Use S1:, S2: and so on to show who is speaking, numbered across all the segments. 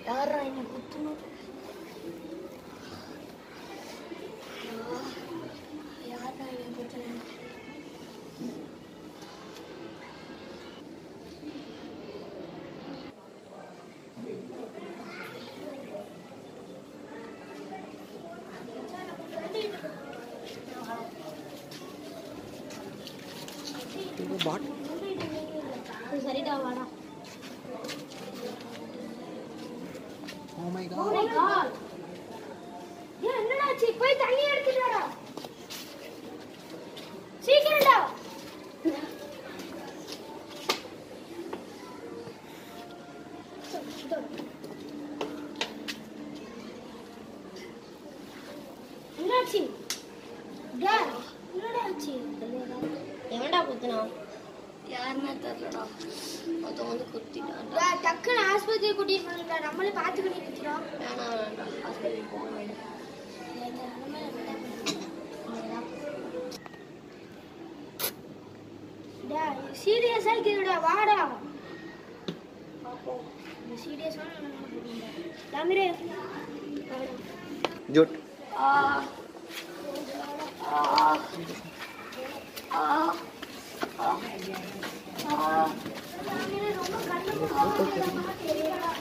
S1: யாரா என்ன குத்தணும் யாரா என்ன குத்தணும்
S2: பாட்
S1: சரிடா வாடா
S2: oh my
S1: Oh my god. ஏன் என்னடாச்சு போய் தண்ணி எடுத்துட்டு வாடா சீக்கிரம்டா என்னாச்சு டா, என்னடா ஆச்சு
S3: எவன்டா குத்துனா
S1: யாருன்னா தெரியலடா
S3: ஒருத்தன் வந்து குத்திட்டான்டா
S1: டா, டக்குன்னு ஆஸ்பத்திரி கூட்டிட்டு போனோம்டா நம்மளே பார்த்துக்கிட்டு நிற்கிறோம்
S3: வேணாம் வேண்டாம் ஹாஸ்பிட்டல் போக வேண்டாம்
S1: சீரியஸா இருக்குதுடா வாடா சீரியஸா தமிழே
S2: ஜூட்
S1: ஆ ஆ ஆ ஆ ரொம்ப கண்ணு தெரியலடா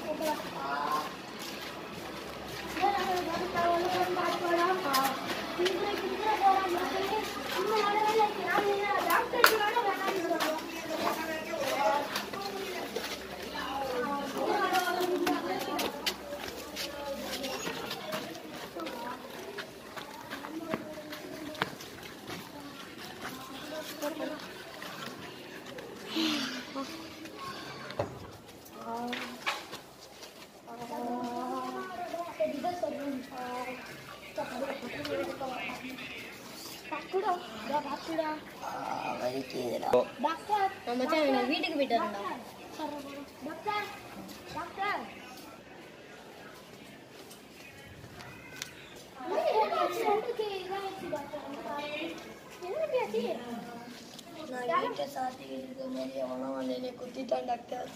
S3: வலிக்குதுடா
S1: டாக்டர்
S3: நம்ம மச்சான் நான் வீட்டுக்கு போயிட்டு வரேன்டா
S1: டாக்டர் டாக்டர்
S3: நான் வீட்டை சாத்திக்கிட்டு இருக்க மாதிரி எவனோ வந்து என்னை குத்திட்டான் டாக்டர்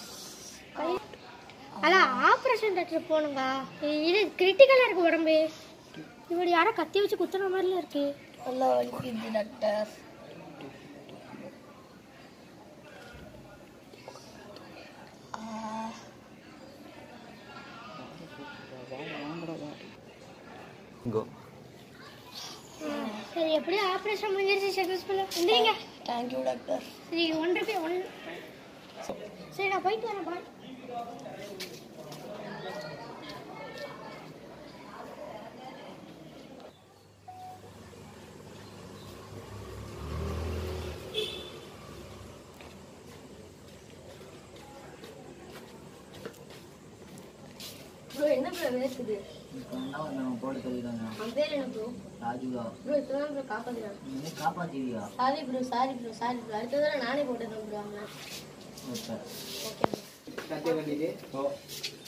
S1: அதான் ஆப்ரேஷன் டாக்டர் போகணுங்க இது கிரிட்டிக்கலாக இருக்கு உடம்பு இப்படி யாரோ கத்தி வச்சு குத்துற மாதிரில இருக்கு
S3: நல்லா வலிக்குது டாக்டர்
S2: கோ
S1: சரி எப்படியும் ஆப்ரேஷன் முடிஞ்சிருச்சு சக்ஸஸ்ஃபுல்லாக வந்துருங்க
S3: தேங்க்யூ டாக்டர்
S1: சரி ஒன் ருபி ஒன் சரி நான் போயிட்டு வரேன் பாய்
S3: ப்ரோ என்ன ப்ரோ வேர்க்குது
S4: போட சொல்லிடுறாங்க
S3: அவன் பேர் என்ன ப்ரோ
S4: ராஜுதா
S3: ப்ரோ இப்பதான் ப்ரோ காப்பாத்துறான்
S4: நீ காப்பாத்திவியா
S3: sorry bro sorry bro sorry bro அடுத்த தடவை நானே போட்டுறேன் ப்ரோ அவனை
S4: ஓகே
S3: ஓகே ப்ரோ
S2: கட்டி கட்டிட்டு ஓ